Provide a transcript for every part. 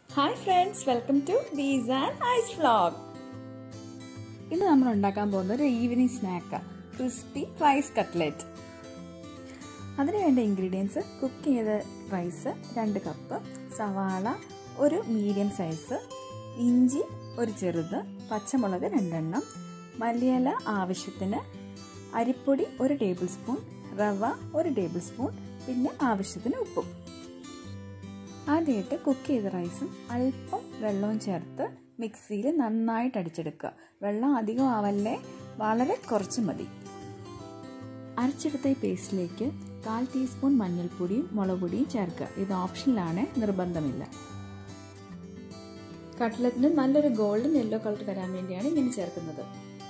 hi friends welcome to bees and ice vlog ഇന്ന് നമ്മൾ ഉണ്ടാക്കാൻ പോകുന്ന ഒരു evening snack crispy rice cutlet അതിന് വേണ്ട ഇൻഗ്രീഡിയൻസ് കുക്ക് ചെയ്ത റൈസ് രണ്ട് കപ്പ് സവാള ഒരു മീഡിയം സൈസ് ഇഞ്ചി ഒരു ചെറുത് പച്ചമുളക് രണ്ടെണ്ണം മല്ലിയില ആവശ്യത്തിന് അരിപ്പൊടി ഒരു ടേബിൾ സ്പൂൺ റവ ഒരു ടേബിൾ സ്പൂൺ പിന്നെ ആവശ്യത്തിന് ഉപ്പും ആദ്യമായിട്ട് കുക്ക് ചെയ്ത റൈസും അല്പം വെള്ളവും ചേർത്ത് മിക്സിയിൽ നന്നായിട്ട് അടിച്ചെടുക്കുക വെള്ളം അധികം ആവല്ലേ വളരെ കുറച്ച് മതി അരച്ചെടുത്ത ഈ പേസ്റ്റിലേക്ക് കാൽ ടീസ്പൂൺ മഞ്ഞൾപ്പൊടിയും മുളക് പൊടിയും ചേർക്കുക ഇത് ഓപ്ഷനിലാണ് നിർബന്ധമില്ല കട്ട്ലറ്റിന് നല്ലൊരു ഗോൾഡൻ യെല്ലോ കളർ വരാൻ വേണ്ടിയാണ് ഇങ്ങനെ ചേർക്കുന്നത്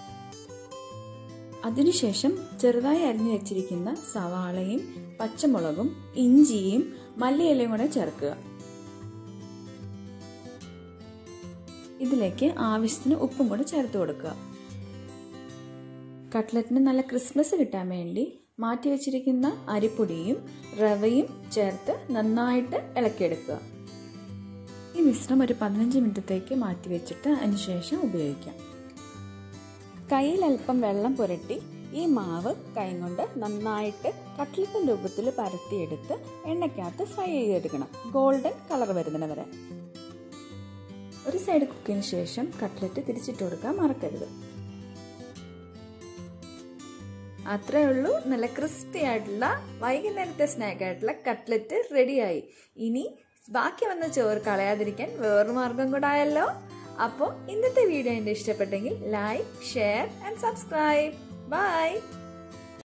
അതിനുശേഷം ചെറുതായി അരിഞ്ഞു വെച്ചിരിക്കുന്ന സവാളയും പച്ചമുളകും ഇഞ്ചിയും മല്ലിയിലയും കൂടെ ചേർക്കുക ഇതിലേക്ക് ആവശ്യത്തിന് ഉപ്പും കൂടെ ചേർത്ത് കൊടുക്കുക കട്ട്ലറ്റിന് നല്ല ക്രിസ്മസ് കിട്ടാൻ വേണ്ടി മാറ്റി വെച്ചിരിക്കുന്ന അരിപ്പൊടിയും റവയും ചേർത്ത് നന്നായിട്ട് ഇളക്കിയെടുക്കുക ഈ മിശ്രം ഒരു പതിനഞ്ച് മിനിറ്റത്തേക്ക് മാറ്റി വെച്ചിട്ട് അതിനുശേഷം ഉപയോഗിക്കാം കയ്യിൽ അല്പം വെള്ളം പുരട്ടി ഈ മാവ് കൈ കൊണ്ട് നന്നായിട്ട് കട്ട്ലറ്റിൻ രൂപത്തിൽ പരത്തിയെടുത്ത് എണ്ണയ്ക്കകത്ത് ഫ്രൈ ചെയ്തെടുക്കണം ഗോൾഡൻ കളർ വരുന്നതിന് വരെ ഒരു സൈഡ് കുക്കിന് ശേഷം കട്ട്ലറ്റ് തിരിച്ചിട്ട് കൊടുക്കാൻ മറക്കരുത് അത്രേ ഉള്ളൂ നല്ല ക്രിസ്പി ആയിട്ടുള്ള വൈകുന്നേരത്തെ സ്നാക്ക് ആയിട്ടുള്ള കട്ട്ലറ്റ് റെഡിയായി ഇനി ബാക്കി വന്ന ചോറ് കളയാതിരിക്കാൻ വേറൊരു മാർഗം കൂടെ ആയല്ലോ അപ്പോൾ ഇന്നത്തെ വീഡിയോ എൻ്റെ ഇഷ്ടപ്പെട്ടെങ്കിൽ like share and subscribe by